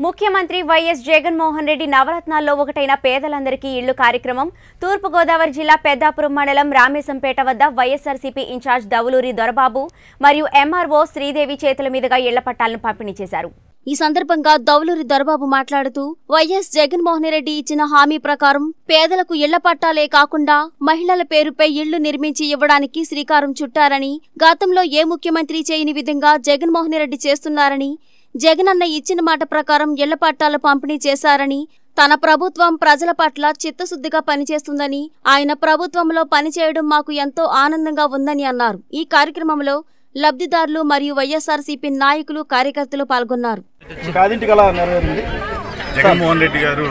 ముఖ్యమంత్రి వైఎస్ జగన్మోహన్ రెడ్డి నవరత్నాల్లో ఒకటైన పేదలందరికీ ఇళ్లు కార్యక్రమం తూర్పుగోదావరి జిల్లా పెద్దాపురం మండలం రామేశంపేట వద్ద వైఎస్ఆర్సీపీ ఇన్ఛార్జ్ దవులూరి దొరబాబు మరియు ఎంఆర్ఓ శ్రీదేవి చేతుల మీదుగా ఇళ్ల పట్టాలను పంపిణీ చేశారు ఈ సందర్భంగా దౌలూరి దొరబాబు మాట్లాడుతూ వైఎస్ జగన్మోహన్ రెడ్డి ఇచ్చిన హామీ ప్రకారం పేదలకు ఇళ్ల పట్టాలే కాకుండా మహిళల పేరుపై ఇళ్లు నిర్మించి ఇవ్వడానికి శ్రీకారం చుట్టారని గతంలో ఏ ముఖ్యమంత్రి చేయని విధంగా జగన్మోహన్ రెడ్డి చేస్తున్నారని జగనన్న ఇచ్చిన మాట ప్రకారం ఇళ్ల పట్టాలు పంపిణీ చేశారని తన ప్రభుత్వం ప్రజల పట్ల చిత్తశుద్ధిగా పనిచేస్తుందని ఆయన ప్రభుత్వంలో పనిచేయడం మాకు ఎంతో ఆనందంగా ఉందని అన్నారు ఈ కార్యక్రమంలో లబ్ధిదారులు మరియు వైఎస్ఆర్సీపీ నాయకులు కార్యకర్తలు పాల్గొన్నారు కాదింటికి అలా నెరవేరింది జగన్మోహన్ రెడ్డి గారు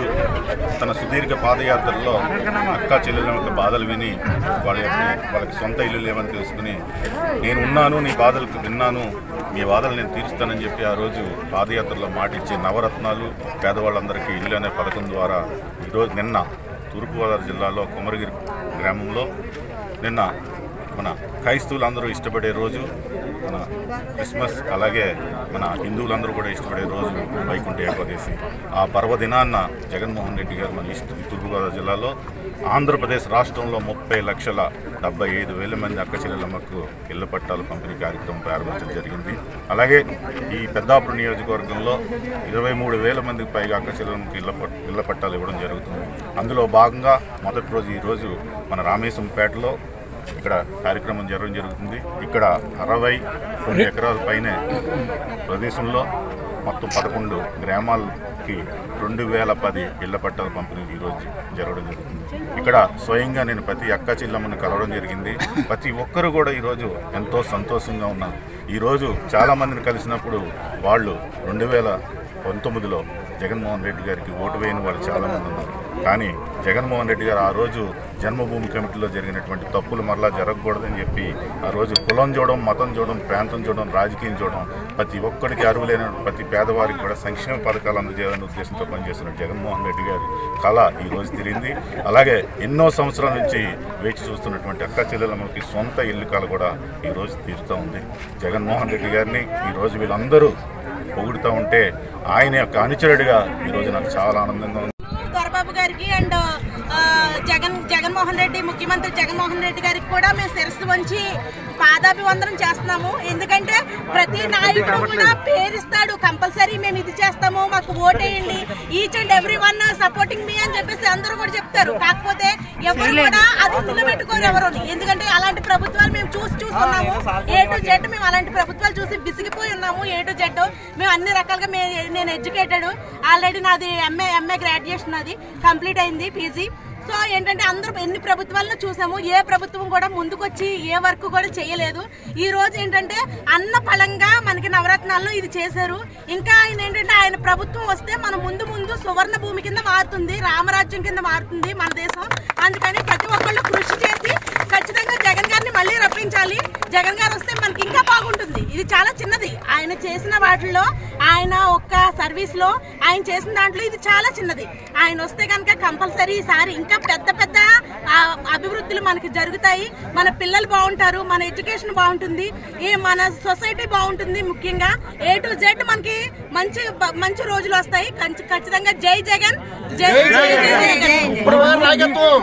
తన సుదీర్ఘ పాదయాత్రలో అక్క చెల్లెల యొక్క బాధలు విని వాళ్ళ యొక్క వాళ్ళకి సొంత ఇల్లు లేవని తెలుసుకుని నేను ఉన్నాను నీ బాధలకు విన్నాను మీ బాధలు నేను తీరుస్తానని చెప్పి ఆ రోజు పాదయాత్రలో మాటిచ్చి నవరత్నాలు పేదవాళ్ళందరికీ ఇల్లు అనే పథకం ద్వారా ఈరోజు నిన్న తూర్పుగోదావరి జిల్లాలో కొమరగిరి గ్రామంలో నిన్న మన క్రైస్తవులందరూ ఇష్టపడే రోజు మన క్రిస్మస్ అలాగే మన హిందువులందరూ కూడా ఇష్టపడే రోజు వైకుంఠ ఏకాదశి ఆ పర్వదినాన్న జగన్మోహన్ రెడ్డి గారు మన ఇష్ట తూర్పుగోదావరి జిల్లాలో ఆంధ్రప్రదేశ్ రాష్ట్రంలో ముప్పై లక్షల డెబ్బై ఐదు వేల మంది అక్క చెల్లెలమ్మకు ఇళ్ల పట్టాలు పంపిణీ కార్యక్రమం ప్రారంభించడం జరిగింది అలాగే ఈ పెద్దాపురం నియోజకవర్గంలో ఇరవై మూడు వేల మందికి పైగా అక్క చెల్లెలమ్మకి ఇళ్ల పట్ ఇళ్ల పట్టాలు ఇవ్వడం జరుగుతుంది అందులో భాగంగా మొదటి రోజు ఈరోజు మన రామేశంపేటలో ఇక్కడ కార్యక్రమం జరగడం జరుగుతుంది ఇక్కడ అరవై రెండు ఎకరాల పైనే ప్రదేశంలో మొత్తం పదకొండు గ్రామాలకి రెండు వేల పది ఇళ్ల పట్టాల పంపిణీ ఈరోజు జరగడం జరుగుతుంది ఇక్కడ స్వయంగా నేను ప్రతి అక్క చెల్లమ్మని కలవడం జరిగింది ప్రతి ఒక్కరు కూడా ఈరోజు ఎంతో సంతోషంగా ఉన్నారు ఈరోజు చాలామందిని కలిసినప్పుడు వాళ్ళు రెండు వేల పంతొమ్మిదిలో జగన్మోహన్ రెడ్డి గారికి ఓటు వేయని వాళ్ళు చాలామంది ఉన్నారు కానీ జగన్మోహన్ రెడ్డి గారు ఆ రోజు జన్మభూమి కమిటీలో జరిగినటువంటి తప్పులు మరలా జరగకూడదని చెప్పి ఆ రోజు కులం చూడడం మతం చూడడం ప్రాంతం చూడడం రాజకీయం చూడడం ప్రతి ఒక్కరికి అరువులైన ప్రతి పేదవారికి కూడా సంక్షేమ పథకాలు అందజేయాలనే ఉద్దేశంతో పనిచేస్తున్న జగన్మోహన్ రెడ్డి గారి కళ ఈ రోజు తిరిగింది అలాగే ఎన్నో సంవత్సరాల నుంచి వేచి చూస్తున్నటువంటి అక్క చెల్లెలమ్మకి సొంత ఇల్లు కళ కూడా ఈ రోజు తీరుతూ ఉంది జగన్మోహన్ రెడ్డి గారిని ఈ రోజు వీళ్ళందరూ పొగుడుతూ ఉంటే ఆయన యొక్క అనుచరుడిగా ఈరోజు నాకు చాలా ఆనందంగా ఉంది దొరబాబు గారికి అండ్ జగన్ జగన్మోహన్ రెడ్డి ముఖ్యమంత్రి జగన్మోహన్ రెడ్డి గారికి కూడా మేము శిరస్సు వంచి పాదాభివందనం చేస్తున్నాము ఎందుకంటే ప్రతి నాయకుడు కూడా పేరిస్తాడు కంపల్సరీ మేము ఇది చేస్తాము మాకు ఓటేయండి each and every one supporting మీ అని చెప్పేసి అందరూ కూడా చెప్తారు కాకపోతే ఎవరు కూడా అది నిలబెట్టుకోరు ఎవరు ఎందుకంటే అలాంటి ప్రభుత్వాలు మేము చూసి చూసి ఉన్నాము ఏ టు జెడ్ మేము అలాంటి ప్రభుత్వాలు చూసి విసిగిపోయి ఉన్నాము ఏ టు జెడ్ మేము అన్ని రకాలుగా మే- నేను ఎడ్యుకేటెడ్ ఆల్రెడీ నాది ఎంఏ ఎంఏ గ్రాడ్యుయేషన్ అది కంప్లీట్ అయింది పీజీ సో ఏంటంటే అందరూ ఎన్ని ప్రభుత్వాలను చూసాము ఏ ప్రభుత్వం కూడా ముందుకొచ్చి ఏ వర్క్ కూడా చేయలేదు ఈ రోజు ఏంటంటే అన్న ఫలంగా మనకి నవరత్నాల్లో ఇది చేశారు ఇంకా ఆయన ఏంటంటే ఆయన ప్రభుత్వం వస్తే మన ముందు ముందు సువర్ణ భూమి కింద మారుతుంది రామరాజ్యం కింద మారుతుంది మన దేశం అందుకని ప్రతి ఒక్కళ్ళు కృషి చేసి ఖచ్చితంగా జగన్ గారిని మళ్ళీ రప్పించాలి జగన్ గారు వస్తే మనకి ఇంకా బాగుంటుంది ఇది చాలా చిన్నది ఆయన చేసిన వాటిల్లో ఆయన ఒక్క సర్వీస్ లో ఆయన చేసిన దాంట్లో ఇది చాలా చిన్నది ఆయన వస్తే కనుక కంపల్సరీ ఈసారి ఇంకా పెద్ద పెద్ద ఆ, అభివృద్ధులు మనకి జరుగుతాయి మన పిల్లలు బాగుంటారు మన ఎడ్యుకేషన్ బాగుంటుంది ఈ మన సొసైటీ బాగుంటుంది ముఖ్యంగా ఏ టు జెడ్ మనకి మంచి మంచి రోజులు వస్తాయి ఖచ్చి- ఖచ్చితంగా జై జగన్ జై జై జై జగన్ ఇప్పుడు వారి నాయకత్వం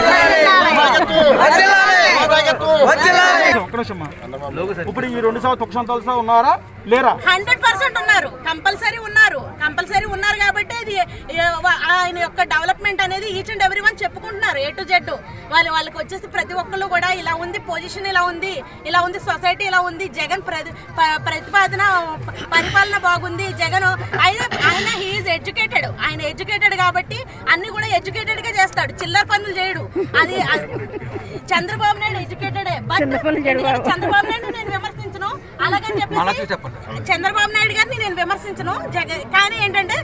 నాయకత్వం ఒక్క నిమిషం అమ్మా. ఇప్పుడు ఈ రెండు సంవత్సరాలు ఒక సంవత్సరాలు ఉన్నారా లేరా హండ్రెడ్ పర్సెంట్ ఉన్నారు కంపల్సరీ ఉన్నారు కంపల్సరీ ఉన్నారు కాబట్టి ఇది ఏ, వా- ఆయన యొక్క డెవలప్మెంట్ అనేది ఈచ్ అండ్ ఎవ్రీ వన్ చెప్పుకుంటున్నారు ఏ టు జెడ్ వాళ్ళు వాళ్ళకి వచ్చేసి ప్రతి ఒక్కళ్ళు కూడా ఇలా ఉంది పొజిషన్ ఇలా ఉంది ఇలా ఉంది సొసైటీ ఇలా ఉంది జగన్ ప్రతి ప- ప్రతిపాదన ప- పరిపాలన బాగుంది జగన్ ఆయన ఆయన హీఈస్ ఎడ్యుకేటెడ్ ఆయన ఎడ్యుకేటెడ్ కాబట్టి అన్ని కూడా ఎడ్యుకేటెడ్ గా చేస్తాడు చిల్లర పనులు చేయడు అది అది- చంద్రబాబు నాయుడు ఎడ్యుకేటెడే బట్ చంద్రబాబు నాయుడు నేను విమర్శించను అలాగని చెప్పేసి చంద్రబాబు నాయుడు గారిని నేను విమర్శించను జగ కానీ ఏంటంటే